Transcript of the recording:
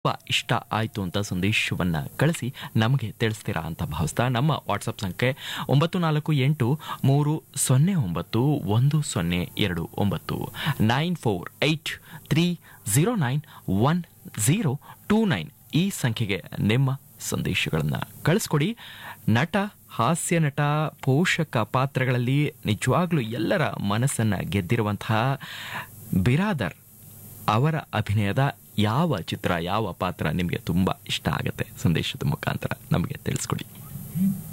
ತುಂಬ ಇಷ್ಟ ಆಯಿತು ಅಂತ ಸಂದೇಶವನ್ನು ಕಳಿಸಿ ನಮಗೆ ತಿಳಿಸ್ತೀರಾ ಅಂತ ಭಾವಿಸ್ತಾ ನಮ್ಮ ವಾಟ್ಸಪ್ ಸಂಖ್ಯೆ ಒಂಬತ್ತು ನಾಲ್ಕು ಎಂಟು ಮೂರು ಸೊನ್ನೆ ಒಂಬತ್ತು ಒಂದು ಸೊನ್ನೆ ಎರಡು ಒಂಬತ್ತು nine four eight three zero nine one zero two nine ಈ ಸಂಖ್ಯೆಗೆ ನಿಮ್ಮ ಸಂದೇಶಗಳನ್ನು ಕಳಿಸ್ಕೊಡಿ ನಟ ಹಾಸ್ಯ ನಟ ಪೋಷಕ ಪಾತ್ರಗಳಲ್ಲಿ ನಿಜವಾಗ್ಲೂ ಎಲ್ಲರ ಮನಸ್ಸನ್ನು ಗೆದ್ದಿರುವಂತಹ ಬಿರಾದರ್ ಅವರ ಅಭಿನಯದ ಯಾವ ಚಿತ್ರ ಯಾವ ಪಾತ್ರ ನಿಮಗೆ ತುಂಬ ಇಷ್ಟ ಆಗುತ್ತೆ ಸಂದೇಶದ ಮುಖಾಂತರ ನಮಗೆ ತಿಳಿಸ್ಕೊಡಿ